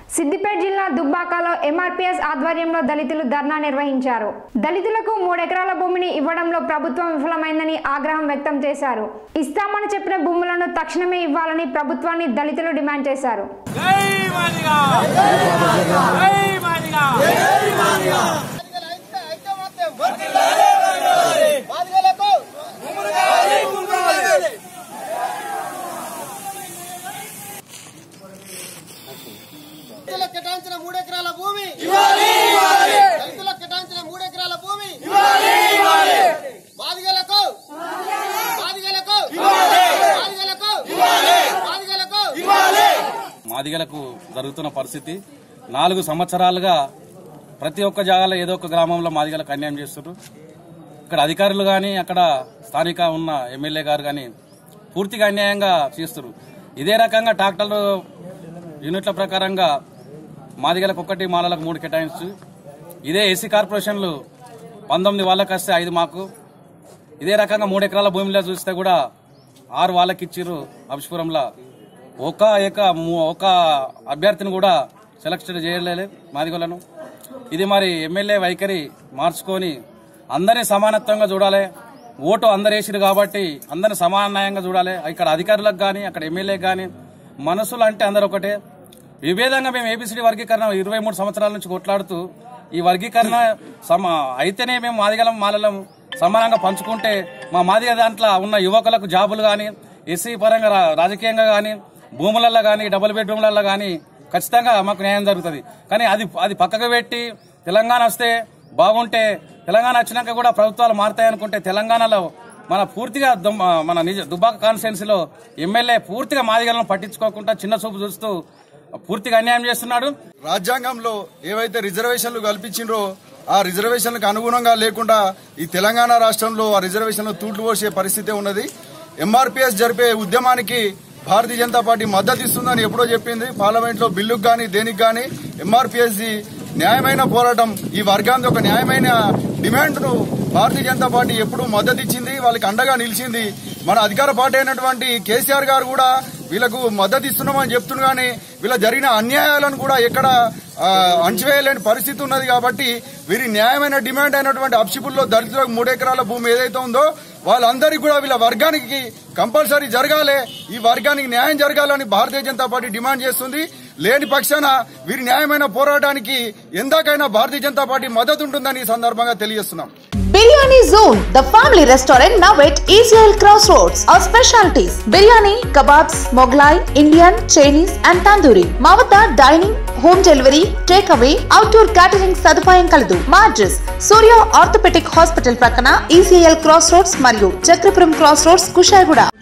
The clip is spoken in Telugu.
సిద్దిపేట జిల్లా దుబ్బాకలో ఎంఆర్పీఎస్ ఆధ్వర్యంలో దళితులు ధర్నా నిర్వహించారు దళితులకు మూడెకరాల భూమిని ఇవ్వడంలో ప్రభుత్వం విఫలమైందని ఆగ్రహం వ్యక్తం చేశారు ఇస్తామని చెప్పిన భూములను తక్షణమే ఇవ్వాలని ప్రభుత్వాన్ని దళితులు డిమాండ్ చేశారు జై మాదిగా జై మాదిగా రైతులకు కేటాయించిన మూడు ఎకరాల భూమి రైతులకు కేటాయించిన మూడు ఎకరాల భూమి బాధిగలకు బాధిగలకు బాధిగలకు బాధిగలకు మాదిగలకు జరుగుతున్న పరిస్థితి నాలుగు సంవత్సరాలుగా ప్రతి ఒక్క జాగాలో ఏదో ఒక గ్రామంలో మాదిగలకు అన్యాయం చేస్తున్నారు ఇక్కడ అధికారులు కానీ అక్కడ స్థానిక ఉన్న ఎమ్మెల్యే గారు కానీ పూర్తిగా అన్యాయంగా చేస్తారు ఇదే రకంగా ట్రాక్టర్లు యూనిట్ల ప్రకారంగా మాదిగలకు ఒకటి మాలలకు మూడు కేటాయించు ఇదే ఏసీ కార్పొరేషన్లు పంతొమ్మిది వాళ్ళకి వస్తే ఐదు మాకు ఇదే రకంగా మూడు ఎకరాల భూమిలో చూస్తే కూడా ఆరు వాళ్ళకి ఇచ్చిర్రు అభిష్పురంలో ఒక ఏక ము- ఒక అభ్యర్థిని కూడా సెలక్షన్ చేయలేదు మాదిగోళ్ళను ఇది మరి ఎమ్మెల్యే వైఖరి మార్చుకొని అందరినీ సమానత్వంగా చూడాలి ఓటు అందరు వేసిరు కాబట్టి అందరిని సమానంగా చూడాలి ఇక్కడ అధికారులకు కానీ అక్కడ ఎమ్మెల్యేకి కానీ మనసులు అంటే అందరు ఒకటే విభేదంగా మేము ఏబిసిడి వర్గీకరణ ఇరవై మూడు సంవత్సరాల నుంచి కొట్లాడుతూ ఈ వర్గీకరణ సమ అయితేనే మేము మాదిగలం మాలలం సమానంగా పంచుకుంటే మా మాదిగ దాంట్లో ఉన్న యువకులకు జాబులు కానీ ఎస్సీ పరంగా రా- రాజకీయంగా కానీ భూములలో కానీ డబుల్ బెడ్రూమ్లలో కానీ ఖచ్చితంగా మాకు న్యాయం జరుగుతుంది కానీ అది అది పక్కకు పెట్టి తెలంగాణ వస్తే బాగుంటే తెలంగాణ వచ్చినాక కూడా ప్రభుత్వాలు మారుతాయి అనుకుంటే తెలంగాణలో మన పూర్తిగా దుమ్- మన నిజ దుబ్బాక కాన్స్టిట్యున్సీలో ఎమ్మెల్యే పూర్తిగా మాదిగలను పట్టించుకోకుండా చిన్న చూపు చూస్తూ పూర్తిగా అన్యాయం చేస్తున్నాడు రాజ్యాంగంలో ఏవైతే రిజర్వేషన్లు కల్పించిండ్రో ఆ రిజర్వేషన్లకు అనుగుణంగా లేకుండా ఈ తెలంగాణ రాష్ట్రంలో ఆ రిజర్వేషన్లు తూట్లు పోసే పరిస్థితే ఉన్నది ఎంఆర్పీఎస్ జరిపే ఉద్యమానికి భారతీయ జనతా పార్టీ మద్దతు ఇస్తుందని ఎప్పుడో చెప్పింది పార్లమెంట్ లో బిల్లుకు గాని దేనికి గాని ఎంఆర్పీఎస్ న్యాయమైన పోరాటం ఈ వర్గానికి ఒక న్యాయమైన డిమాండ్ ను భారతీయ జనతా పార్టీ ఎప్పుడూ మద్దతు ఇచ్చింది వాళ్ళకి అండగా నిలిచింది మన అధికార పార్టీ అయినటువంటి కేసీఆర్ గారు కూడా వీళ్ళకు మద్దతు ఇస్తున్నామని చెప్తున్నారు కానీ వీళ్ళ జరిగిన అన్యాయాలను కూడా ఎక్కడ ఆ, అణచివేయలేని పరిస్థితి ఉన్నది కాబట్టి వీరి న్యాయమైన డిమాండ్ అయినటువంటి అప్సిపుల్లో దళితులకు మూడు ఎకరాల భూమి ఏదైతే ఉందో వాళ్ళందరికీ కూడా వీళ్ళ వర్గానికి కంపల్సరీ జరగాలి ఈ వర్గానికి న్యాయం జరగాలని భారతీయ జనతా పార్టీ డిమాండ్ చేస్తుంది లేని పక్షాన వీరి న్యాయమైన పోరాటానికి ఎందాకైనా భారతీయ జనతా పార్టీ మద్దతు ఉంటుందని ఈ సందర్భంగా తెలియజేస్తున్నాం biryani zone the family restaurant now at Israel cross roads our specialities biryani kebabs Mughlai Indian Chinese and tandoori మా వద్ద dining home delivery take away outdoor catering సదుపాయం కలదు మా అడ్రస్ సూర్య ఆర్థోపెటిక్ హాస్పిటల్ ప్రక్కన ఈసీఎల్ క్రాస్ రోడ్స్ మరియు చక్రపురం క్రాస్ రోడ్స్ కుషాయిగూడ